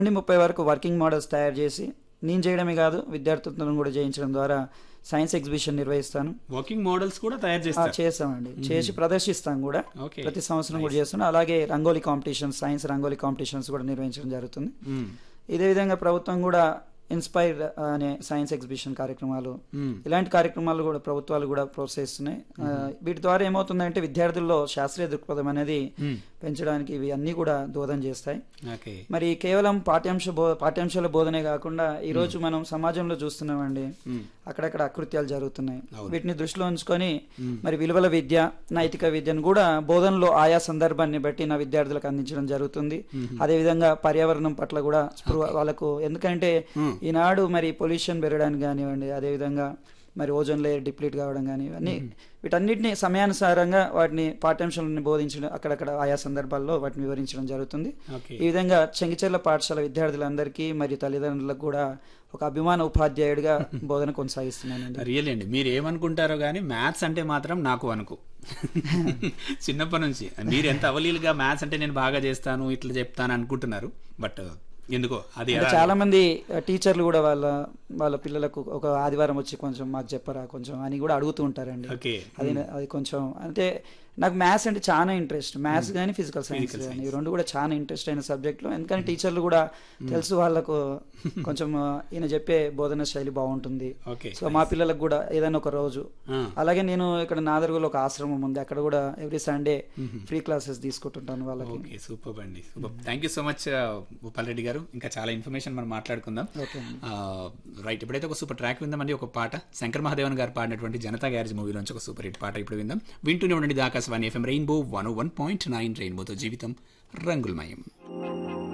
నుండి ముప్పై వరకు వర్కింగ్ మోడల్స్ తయారు చేసి నేను చేయడమే కాదు విద్యార్థులను కూడా చేయించడం ద్వారా సైన్స్ ఎగ్జిబిషన్ నిర్వహిస్తాను వర్కింగ్ మోడల్స్ కూడా తయారు ఆ, చేస్తారు చేస్తామండి చేసి ప్రదర్శిస్తాం కూడా ఓకే ప్రతి సంవత్సరం కూడా చేస్తున్నాం అలాగే rangoli competitions science rangoli competitions కూడా నిర్వహించడం జరుగుతుంది మ్మ్. ఇదే విధంగా ప్రభుత్వం కూడా ఇన్స్పైర్ అనే సైన్స్ ఎగ్జిబిషన్ కార్యక్రమాలు మ్మ్. ఇలాంటి కార్యక్రమాలు కూడా ప్రభుత్వాలు కూడా ప్రోత్సహిస్తున్నాయి ఆ, వీటి ద్వారా ఏమవుతుందంటే విద్యార్థుల్లో శాస్త్రీయ దృక్పథం అనేది మ్మ్. పెంచడానికి ఇవి అన్నీ కూడా దోహదం చేస్తాయి ఓకే మరి కేవలం పాఠ్యాంశ బో పాఠ్యాంశాల బోధనే కాకుండా ఈ రోజు మనం సమాజంలో చూస్తున్నామండి మ్మ్. అక్కడక్కడ అకృత్యాలు జరుగుతున్నాయి అవును. వీటిని దృష్టిలో ఉంచుకొని మరి విలువల విద్య నైతిక విద్యను కూడా బోధనలో ఆయా సందర్భాన్ని బట్టి నా విద్యార్థులకు అందించడం జరుగుతుంది అదేవిధంగా పర్యావరణం పట్ల కూడా స్పృహ వాళ్ళకు ఎందుకంటే మ్మ్. ఈనాడు మరి పొల్యూషన్ పెరగడానికి కానివ్వండి అదేవిధంగా మరి ఓజోన్ లేయర్ డిప్లీట్ కావడం కానీ ఇవన్నీ వీటన్నిటిని సమయానుసారంగా వాటిని పాఠ్యాంశాలను బోధించడం అక్కడక్కడ ఆయా సందర్భాల్లో వాటిని వివరించడం జరుగుతుంది ఓకే ఈ విధంగా చెంగిచెర్ల పాఠశాల విద్యార్థులందరికీ మరియు తల్లిదండ్రులకు కూడా ఒక అభిమాన ఉపాధ్యాయుడిగా బోధన కొనసాగిస్తున్నానండి రియల్ అండి మీరు ఏమనుకుంటారో కానీ మ్యాథ్స్ అంటే మాత్రం నాకు అనుకు చిన్నప్పటి నుంచి మీరు ఎంత అవలీలుగా మ్యాథ్స్ అంటే నేను బాగా చేస్తాను ఇట్లా చెప్తాను అనుకుంటున్నారు బట్ ఎందుకో అది అంటే ఎలా- చాలా మంది టీచర్లు కూడా వాళ్ళ వాళ్ళ పిల్లలకు ఒక ఆదివారం వచ్చి కొంచెం మాకు చెప్పరా కొంచెం అని కూడా అడుగుతూ ఉంటారండి ఓకే అది అది కొంచెం అంటే నాకు మ్యాథ్స్ అంటే చాలా ఇంట్రెస్ట్ మ్యాథ్స్ కానీ ఫిజికల్ సైన్స్ Physical కానీ ఈ రెండు కూడా చాలా ఇంట్రెస్ట్ అయిన సబ్జెక్టులు ఎందుకని టీచర్లు కూడా తెలుసు వాళ్ళకు కొంచెం ఆ, ఈయన చెప్పే బోధన శైలి బాగుంటుంది ఓకే సో మా పిల్లలకు కూడా ఏదైనా ఒక రోజు ఆ, అలాగే నేను ఇక్కడ నాదర్గులో ఒక ఆశ్రమం ఉంది అక్కడ కూడా ఎవ్రీ సండే ఫ్రీ క్లాసెస్ తీసుకుంటుంటాను వాళ్ళకి ఓకే సూపర్ అండి super thank you so much Bhupal Reddy గారు ఇంకా చాలా ఇన్ఫర్మేషన్ మనం మాట్లాడుకుందాం ఓకే అండి రైట్ ఇప్పుడైతే ఒక సూపర్ ట్రాక్ విందామండి ఒక పాట శంకర్ మహాదేవన్ గారు పాడినటువంటి జనతా గ్యారేజ్ మూవీలోంచి ఒక సూపర్ హిట్ పాట ఇప్పుడు విందాం వింటూనే ఉండండి Akashvani FM rainbow one one point nine రెయిన్బోతో జీవితం రంగులమయం